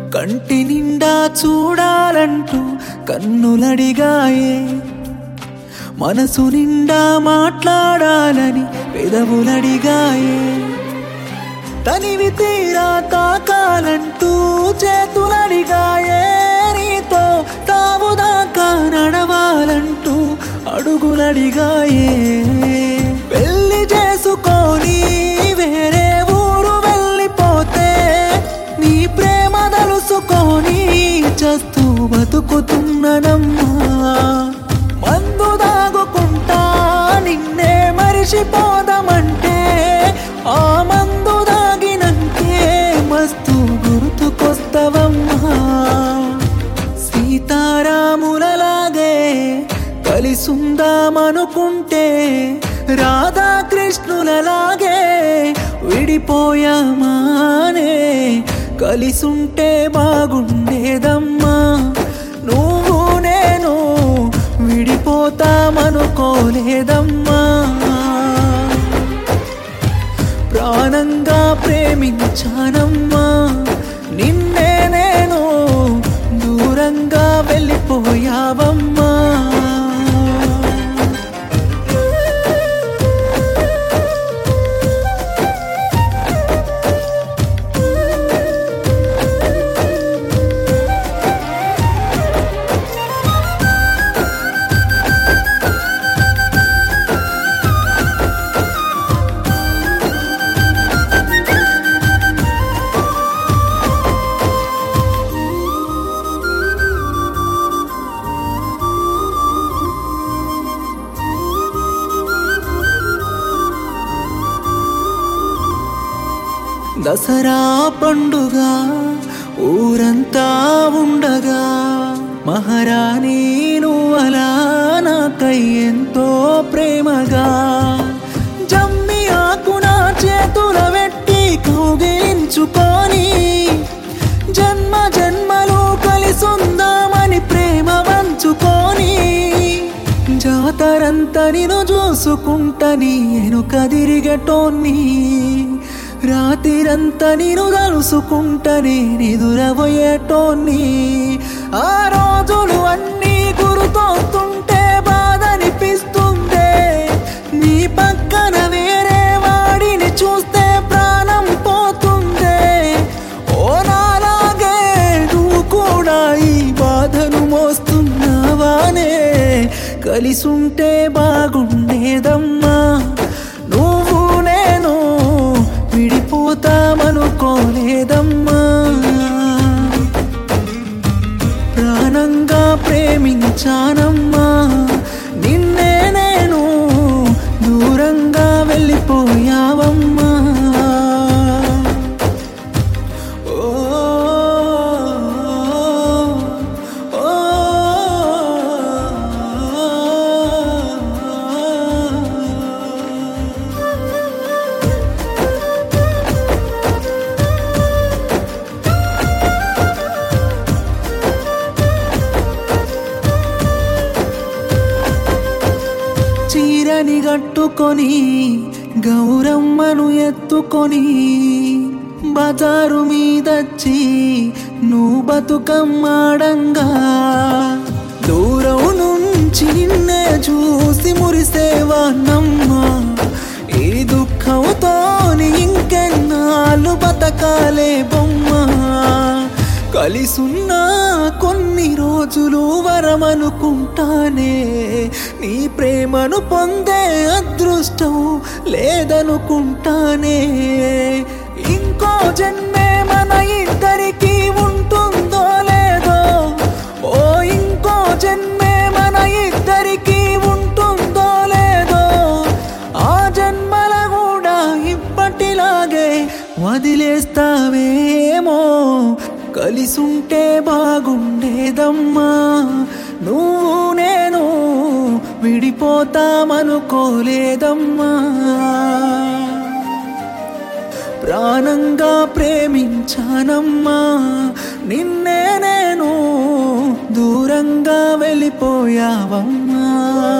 కంటి నిండా చూడాలంటూ కన్నులడిగాయే మనసు నిండా మాట్లాడాలని పెదవులడిగాయే తనివి తీరా తాకాలంటూ చేతులడిగాయే నీతో తావుదాకా నడవాలంటూ అడుగులడిగాయే పెళ్లి చేసుకొని వేరే ఊరు వెళ్ళిపోతే నీ ప్రేమ తలుసుకొని చస్తూ బతుకుతున్ననమ్మా మందు దాగుకుంటా నిన్నే మరిచిపోదామంటే ఆ మందు దాగినంకే మస్తు గుర్తుకొస్తవమ్మా సీతారాములలాగే కలిసుందామనుకుంటే రాధాకృష్ణులలాగే విడిపోయామానే కలిసుంటే బాగుండేదమ్మా నువ్వు నేను విడిపోతామనుకోలేదమ్మా ప్రాణంగా ప్రేమించానమ్మా నిన్నే నేను దూరంగా వెళ్ళిపోయావమ్మా దసరా పండుగ ఊరంతా ఉండగా మహారాణి నువ్వలా నాకై ఎంతో ప్రేమగా జమ్మి ఆకున చేతుల వెట్టి కౌగిలించుకొని జన్మ జన్మలు కలిసుందామని ప్రేమ వంచుకొని జాతరంతా నేను చూసుకుంటని ఎనుక తిరిగటోన్ని రాతిరంతా నేను తలుసుకుంటని నిదురబోయేటోన్ని ఆ రోజులు అన్నీ గుర్తొస్తుంటే బాధనిపిస్తుందే నీ పక్కన వేరే వాడిని చూస్తే ప్రాణం పోతుందే ఓ నాలాగే నువ్వు కూడా ఈ బాధను మోస్తున్నావానే కలిసుంటే బాగుండేదమ్మా నువ్వు నేను విడిపోతామనుకోలేదమ్మా ప్రాణంగా ప్రేమించానమ్మా నిన్నే నేను దూరంగా వెళ్ళిపోయావమ్మా ఓ ఓ చీరని గట్టుకొని గౌరమ్మను ఎత్తుకొని బజారు మీదచ్చి నువ్వు బతుకమ్మాడంగా దూరం నుంచి నిన్నే చూసి మురిసేవానమ్మా ఈ దుఃఖంతోని ఇంకెన్నాళ్ళు బతకాలే బొమ్మ కలిసున్న కొన్ని రోజులు వరమనుకుంటానే నీ ప్రేమను పొందే అదృష్టం లేదనుకుంటానే ఇంకో జన్మే మన ఇద్దరికి ఉంటుందో లేదో ఓ ఇంకో జన్మే మన ఇద్దరికి ఉంటుందో లేదో ఆ జన్మల కూడా ఇప్పటిలాగే వదిలేస్తావేమో కలిసుంటే బాగుండేదమ్మా నువ్వు నేను విడిపోతామనుకోలేదమ్మా ప్రాణంగా ప్రేమించానమ్మా నిన్నే నేను దూరంగా వెళ్ళిపోయావమ్మా